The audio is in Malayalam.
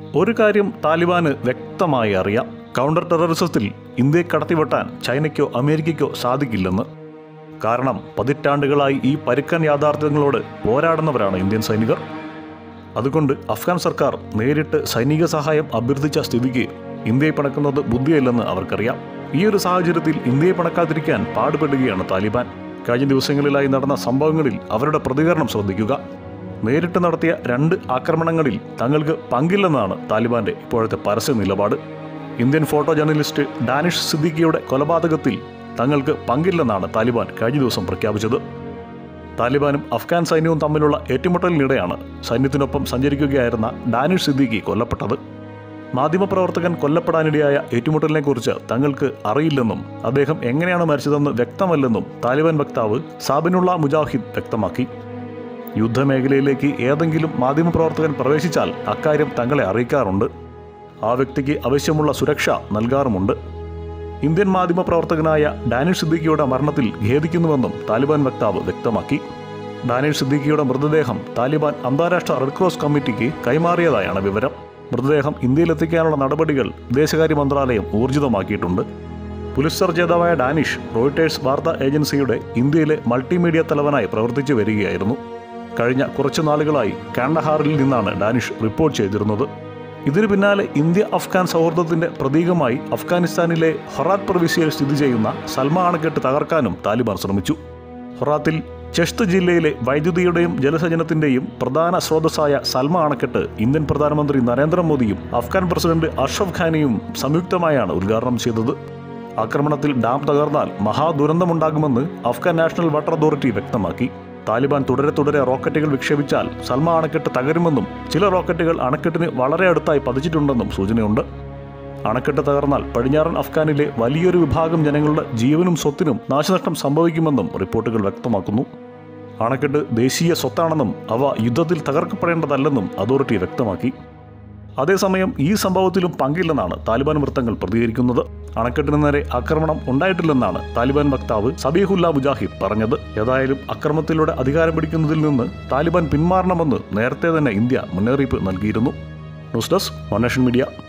ഒരു കാര്യം താലിബാന് വ്യക്തമായി അറിയാം കൗണ്ടർ ടെററിസത്തിൽ ഇന്ത്യയെ കടത്തിവെട്ടാൻ ചൈനയ്ക്കോ അമേരിക്കയ്ക്കോ സാധിക്കില്ലെന്ന് കാരണം പതിറ്റാണ്ടുകളായി ഈ പരുക്കൻ യാഥാർത്ഥ്യങ്ങളോട് പോരാടുന്നവരാണ് ഇന്ത്യൻ സൈനികർ അതുകൊണ്ട് അഫ്ഗാൻ സർക്കാർ നേരിട്ട് സൈനിക സഹായം അഭ്യർത്ഥിച്ച സ്ഥിതിക്ക് ഇന്ത്യയെ പണക്കുന്നത് ബുദ്ധിയല്ലെന്ന് അവർക്കറിയാം ഈ ഒരു സാഹചര്യത്തിൽ ഇന്ത്യയെ പണക്കാതിരിക്കാൻ പാടുപെടുകയാണ് താലിബാൻ കഴിഞ്ഞ ദിവസങ്ങളിലായി നടന്ന സംഭവങ്ങളിൽ അവരുടെ പ്രതികരണം ശ്രദ്ധിക്കുക നേരിട്ട് നടത്തിയ രണ്ട് ആക്രമണങ്ങളിൽ തങ്ങൾക്ക് പങ്കില്ലെന്നാണ് താലിബാന്റെ ഇപ്പോഴത്തെ പരസ്യ നിലപാട് ഇന്ത്യൻ ഫോട്ടോ ജേർണലിസ്റ്റ് ഡാനിഷ് സിദ്ദിഖിയുടെ കൊലപാതകത്തിൽ തങ്ങൾക്ക് പങ്കില്ലെന്നാണ് താലിബാൻ കഴിഞ്ഞ ദിവസം പ്രഖ്യാപിച്ചത് താലിബാനും അഫ്ഗാൻ സൈന്യവും തമ്മിലുള്ള ഏറ്റുമുട്ടലിനിടെയാണ് സൈന്യത്തിനൊപ്പം സഞ്ചരിക്കുകയായിരുന്ന ഡാനിഷ് സിദ്ദിഖി കൊല്ലപ്പെട്ടത് മാധ്യമപ്രവർത്തകൻ കൊല്ലപ്പെടാനിടയായ ഏറ്റുമുട്ടലിനെക്കുറിച്ച് തങ്ങൾക്ക് അറിയില്ലെന്നും അദ്ദേഹം എങ്ങനെയാണ് മരിച്ചതെന്ന് വ്യക്തമല്ലെന്നും താലിബാൻ വക്താവ് സാബിനുള്ള മുജാഹിദ് വ്യക്തമാക്കി യുദ്ധമേഖലയിലേക്ക് ഏതെങ്കിലും മാധ്യമപ്രവർത്തകൻ പ്രവേശിച്ചാൽ അക്കാര്യം തങ്ങളെ അറിയിക്കാറുണ്ട് ആ വ്യക്തിക്ക് ആവശ്യമുള്ള സുരക്ഷ നൽകാറുമുണ്ട് ഇന്ത്യൻ മാധ്യമപ്രവർത്തകനായ ഡാനിഷ് സിദ്ദിഖിയുടെ മരണത്തിൽ ഖേദിക്കുന്നുവെന്നും താലിബാൻ വക്താവ് വ്യക്തമാക്കി ഡാനിഷ് സിദ്ദിഖിയുടെ മൃതദേഹം താലിബാൻ അന്താരാഷ്ട്ര റെഡ് ക്രോസ് കമ്മിറ്റിക്ക് കൈമാറിയതായാണ് വിവരം മൃതദേഹം ഇന്ത്യയിലെത്തിക്കാനുള്ള നടപടികൾ വിദേശകാര്യ മന്ത്രാലയം ഊർജിതമാക്കിയിട്ടുണ്ട് പുലിസ്റ്റർ ജേതാവായ ഡാനിഷ് റോയിട്ടേഴ്സ് വാർത്താ ഏജൻസിയുടെ ഇന്ത്യയിലെ മൾട്ടിമീഡിയ തലവനായി പ്രവർത്തിച്ചു വരികയായിരുന്നു കഴിഞ്ഞ കുറച്ചു നാളുകളായി കാണ്ടഹാറിൽ നിന്നാണ് ഡാനിഷ് റിപ്പോർട്ട് ചെയ്തിരുന്നത് ഇതിനു പിന്നാലെ ഇന്ത്യ അഫ്ഗാൻ സൗഹൃദത്തിന്റെ പ്രതീകമായി അഫ്ഗാനിസ്ഥാനിലെ ഹൊറാത്ത് പ്രവിശ്യയിൽ സ്ഥിതി ചെയ്യുന്ന സൽമ അണക്കെട്ട് തകർക്കാനും താലിബാൻ ശ്രമിച്ചു ഹൊറാത്തിൽ ചെഷ്ത് ജില്ലയിലെ വൈദ്യുതിയുടെയും ജലസേചനത്തിന്റെയും പ്രധാന സ്രോതസ്സായ സൽമ അണക്കെട്ട് ഇന്ത്യൻ പ്രധാനമന്ത്രി നരേന്ദ്രമോദിയും അഫ്ഗാൻ പ്രസിഡന്റ് അഷ്റഫ് ഖാനിയും സംയുക്തമായാണ് ഉദ്ഘാടനം ചെയ്തത് ആക്രമണത്തിൽ ഡാം തകർന്നാൽ മഹാദുരന്തമുണ്ടാകുമെന്ന് അഫ്ഗാൻ നാഷണൽ വാട്ടർ അതോറിറ്റി വ്യക്തമാക്കി താലിബാൻ തുടരെ തുടരെ റോക്കറ്റുകൾ വിക്ഷേപിച്ചാൽ സൽമ അണക്കെട്ട് തകരുമെന്നും ചില റോക്കറ്റുകൾ അണക്കെട്ടിന് വളരെ അടുത്തായി പതിച്ചിട്ടുണ്ടെന്നും സൂചനയുണ്ട് അണക്കെട്ട് തകർന്നാൽ പടിഞ്ഞാറൻ അഫ്ഗാനിലെ വലിയൊരു വിഭാഗം ജനങ്ങളുടെ ജീവനും സ്വത്തിനും നാശനഷ്ടം സംഭവിക്കുമെന്നും റിപ്പോർട്ടുകൾ വ്യക്തമാക്കുന്നു അണക്കെട്ട് ദേശീയ സ്വത്താണെന്നും അവ യുദ്ധത്തിൽ തകർക്കപ്പെടേണ്ടതല്ലെന്നും അതോറിറ്റി വ്യക്തമാക്കി അതേസമയം ഈ സംഭവത്തിലും പങ്കില്ലെന്നാണ് താലിബാൻ വൃത്തങ്ങൾ പ്രതികരിക്കുന്നത് അണക്കെട്ടിന് നേരെ ആക്രമണം ഉണ്ടായിട്ടില്ലെന്നാണ് താലിബാൻ വക്താവ് സബീഹുല്ല മുജാഹിദ് പറഞ്ഞത് ഏതായാലും അക്രമത്തിലൂടെ അധികാരം പിടിക്കുന്നതിൽ നിന്ന് താലിബാൻ പിന്മാറണമെന്ന് നേരത്തെ തന്നെ ഇന്ത്യ മുന്നറിയിപ്പ് നൽകിയിരുന്നു news desk one nation media